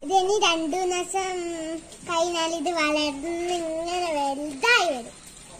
ഇതിനി രണ്ടു ദിവസം കഴിഞ്ഞാൽ ഇത് വളർന്ന് ഇങ്ങനെ വലുതായി വരും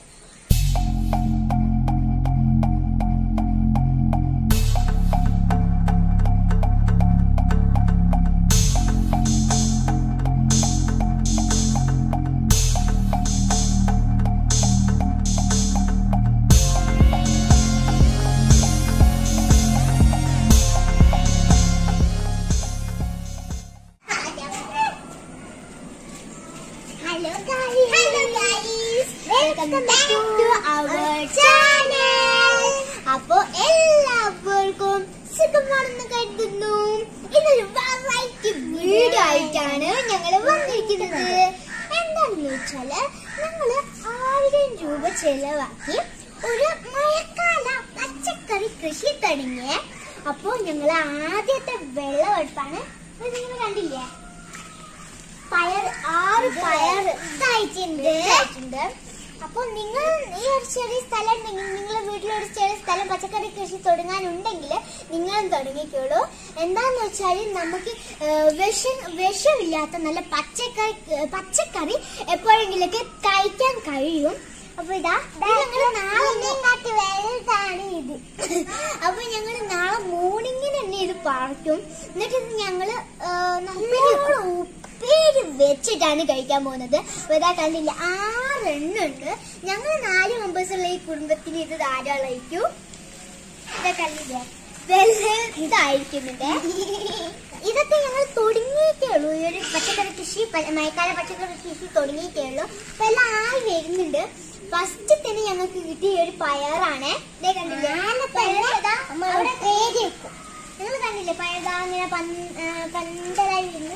hello guys hello guys welcome back to our channel അപ്പോൾ എല്ലാവർക്കും സുഖമാണെന്ന് കരുതുന്നു ഇന്നൊരു വെറൈറ്റി വീഡിയോ ആയിട്ടാണ് ഞങ്ങൾ വന്നിരിക്കുന്നത് എന്താണെന്ന് വെച്ചാല് ഞങ്ങള് ആയിരം രൂപ ചെലവാക്കി ഒരു മഴക്കാല പച്ചക്കറി കൃഷി തുടങ്ങിയ അപ്പോൾ ഞങ്ങൾ ആദ്യത്തെ വെള്ളമെടുപ്പാണ് ഇത് നിങ്ങൾ കണ്ടില്ലേ പയർ ആറ് പയർ ഇതായിട്ടുണ്ട് അപ്പൊ നിങ്ങൾ ഈ ഒരു ചെറിയ സ്ഥലം ഉണ്ടെങ്കിൽ നിങ്ങളുടെ വീട്ടിലൊരു ചെറിയ സ്ഥലം പച്ചക്കറി കൃഷി തുടങ്ങാനുണ്ടെങ്കിൽ നിങ്ങളും തുടങ്ങിക്കോളൂ എന്താന്ന് വെച്ചാൽ നമുക്ക് ഏഹ്, വിഷം വിഷമില്ലാത്ത നല്ല പച്ചക്കറി പച്ചക്കറി എപ്പോഴെങ്കിലൊക്കെ കഴിക്കാൻ കഴിയും അപ്പൊ ഇതാ ഞങ്ങൾ നാളെ വലുതാണ് ഇത് അപ്പൊ ഞങ്ങൾ നാളെ മോർണിംഗിന് തന്നെ ഇത് പറിക്കും എന്നിട്ട് ഇത് ഞങ്ങള് ഏഹ്, നല്ലോണം ഉപ്പേരി വെച്ചിട്ടാണ് കഴിക്കാൻ പോകുന്നത് അപ്പൊ ഇതാ കണ്ടില്ല ആറെണ്ണം ഉണ്ട് ഞങ്ങൾ നാല് മെമ്പേഴ്സ് ഉള്ള ഈ കുടുംബത്തിന് ഇത് ധാരാളമായിരിക്കും ഇതാ കണ്ടില്ലേ വലുതായിരിക്കുന്നുണ്ട് ഇതൊക്കെ ഞങ്ങൾ തുടങ്ങിയിട്ടേ ഉള്ളൂ ഈ ഒരു പച്ചക്കറി കൃഷി പ- മഴക്കാല പച്ചക്കറി കൃഷി തുടങ്ങിയിട്ടേ ഉള്ളൂ അപ്പൊ എല്ലാം ആയി വരുന്നുണ്ട് ഫസ്റ്റ് തന്നെ ഞങ്ങൾക്ക് കിട്ടിയ ഒരു പയറാണ് ഇതേ കണ്ടില്ലേ പയറ് ഇതാ അവിടെ പേര് വെക്കും നിങ്ങൾ കണ്ടില്ലേ പയർ അങ്ങനെ പന്ത്- ആ, പന്തലായി വരുന്നു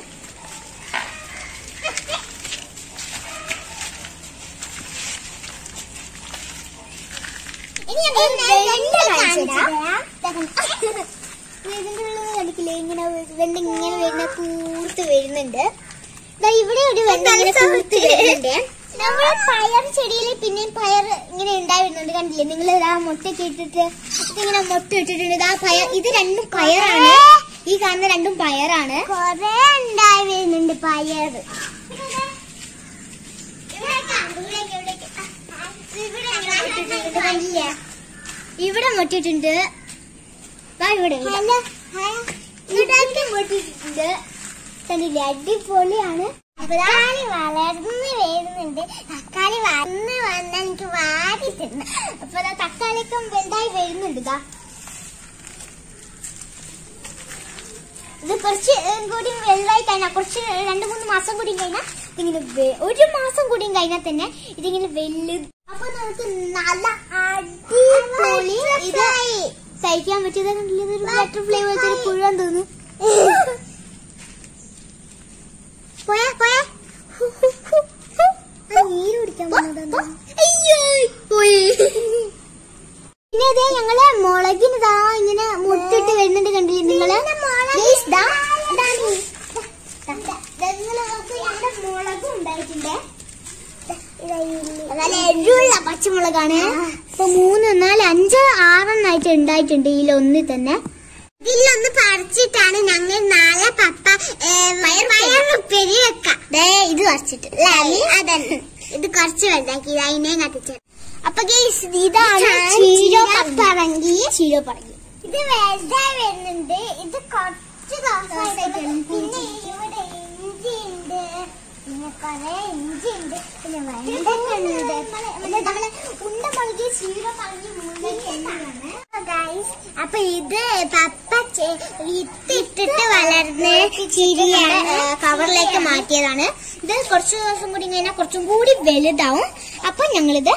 ഇനി ഇതിന്റെ ഉള്ളിൽ കണ്ടിക്കില്ലേ ഇങ്ങനെ വെണ്ട ഇങ്ങനെ വരുന്ന കൂർത്ത് വരുന്നുണ്ട് ദാ ഇവിടെ ഒരു വെണ്ട ഇങ്ങനെ കൂർത്ത് വരുന്നുണ്ട് നമ്മൾ പയർ ചെടിയിൽ പിന്നെയും പയർ ഇങ്ങനെ ഉണ്ടായി വരുന്നുണ്ട് കണ്ടില്ലേ നിങ്ങൾ ഇതാ മുട്ടയൊക്കെ ഇട്ടിട്ട് ഇങ്ങനെ മുട്ട ഇട്ടിട്ടുണ്ട് ഇതാ പയർ ഇത് രണ്ടും പയറാണ് ഈ കാണുന്ന രണ്ടും പയറാണ് കൊറേ ഉണ്ടായി വരുന്നുണ്ട് പയർ ഇവിടെ മുട്ടിട്ടുണ്ട് ദാ ഇവിടെ ഇവിടെ. ഇവിടെ മുട്ടിട്ടുണ്ട് കണ്ടില്ലേ അടിപൊളിയാണ് തക്കാളി വളർന്ന് വരുന്നുണ്ട് തക്കാളി വളർന്ന് വന്നാൽ എനിക്ക് വാരി തിന്ന അപ്പൊ ദാ തക്കാളിയൊക്കെ വലുതായി വരുന്നുണ്ട് ദാ ഇത് കുറച്ച് ഏ, കൂടി വലുതായി കഴിഞ്ഞാൽ കുറച്ച് രണ്ട് മൂന്ന് മാസം കൂടി കഴിഞ്ഞാൽ ഇതിങ്ങനെ വെ- ഒരു മാസം കൂടിയും കഴിഞ്ഞാൽ തന്നെ ഇതിങ്ങനെ വലുത് അപ്പൊ നമുക്ക് നല്ല അടിപൊളി ഇത് കഴിക്കാൻ പറ്റിയത് കണ്ടില്ലേ ഇതൊരു ബട്ടർഫ്ലൈ പോലത്തെ ഒരു പുഴം തോന്നുന്നു പോയാ പോയാ നീര് കുടിക്കാൻ അയ്യോ പോയി പിന്നെ ഇതേ ഞങ്ങള് മുളകിന് ദാ ഇങ്ങനെ മുട്ടിട്ട് വരുന്നുണ്ട് കണ്ടില്ലേ നിങ്ങള് Guys, ദാ, ഇതാണ് ഈ- ദാ, ദാ, ദാ നിങ്ങള് നോക്ക്, ഇവിടെ മുളകും ഉണ്ടായിട്ടുണ്ട് നല്ല എരിവുള്ള പച്ചമുളകാണ് ഇപ്പൊ മൂന്ന് നാല് അഞ്ച് ആറെണ്ണായിട്ട് ഉണ്ടായിട്ടുണ്ട് ഇതിലൊന്നിൽ തന്നെ ഇതിലൊന്ന് പറിച്ചിട്ടാണ് ഞങ്ങൾ നാളെ പപ്പ പയറുപ്പേരി വെക്കാം ദേ ഇത് പറിച്ചിട്ട് അതന്നെ ഇത് കുറച്ച് വലുതാക്കി അതിനെ കത്തിച്ചത് അപ്പൊ ഗെയ്സ് ഇതാണ് ചീരോ പറങ്കി ചീരോ പറങ്കി ഇത് വലുതായി വരുന്നുണ്ട് ഇത് കുറച്ച് ദിവസമായിട്ടുണ്ട് പിന്നെ ഇവിടെ ഇഞ്ചി ഉണ്ട് പിന്നെ കൊറേ ഇഞ്ചി ഉണ്ട് പിന്നെ വെണ്ടക്കുണ്ട് പിന്നെ നമ്മള് ഉണ്ട മുളകി ചീര പറഞ്ഞ് മുളകിയാണ് ഗൈസ് അപ്പൊ ഇത് പപ്പ ചെ- വിത്തിട്ടിട്ട് വളർന്ന് ചിരിയാണ് കവറിലേക്ക് മാറ്റിയതാണ് ഇത് കുറച്ച് ദിവസം കൂടി കഴിഞ്ഞാൽ കുറച്ചും കൂടി വലുതാവും അപ്പൊ ഞങ്ങളിത്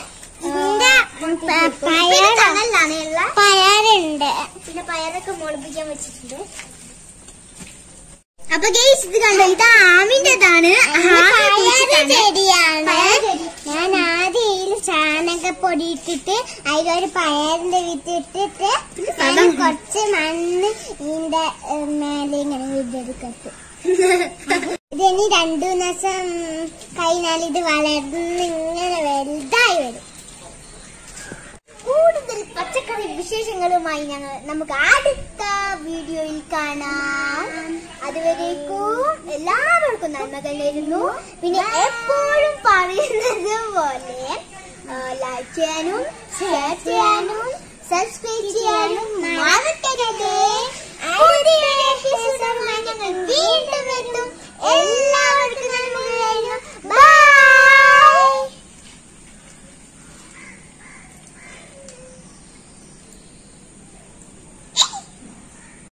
പയറുണ്ട് പിന്നെ പയറൊക്കെ മുളപ്പിക്കാൻ വെച്ചിട്ടുണ്ട് അപ്പൊ ഗെയ്സ് ഇത് കണ്ടോ ഇത് ആമിന്റേതാണ് ചെടിയാണ് ഞാൻ ആദ്യം ഇതിൽ ചാണകപ്പൊടി ഇട്ടിട്ട് അതിലൊരു പയറിന്റെ വിത്ത് ഇട്ടിട്ട് ഞാൻ കുറച്ച് മണ്ണ് ഇതിന്റെ ഏഹ്, മേലെ ഇങ്ങനെ വിതെടുക്കട്ടെ ഇതിനി രണ്ടു ദിവസം കഴിഞ്ഞാൽ ഇത് വളർന്ന് ഇങ്ങനെ വലുതായി വരും കൂടുതൽ പച്ചക്കറി വിശേഷങ്ങളുമായി ഞങ്ങൾ നമുക്ക് അടുത്ത വീഡിയോയിൽ കാണാം അതുവരേക്കും എല്ലാവരും എല്ലാവർക്കും നന്മകൾ നേരുന്നു പിന്നെ എപ്പോഴും പറയുന്നത് പോലെ ലൈക്ക് ചെയ്യാനും ഷെയർ ചെയ്യാനും സബ്സ്ക്രൈബ് ചെയ്യാനും മറക്കരുത്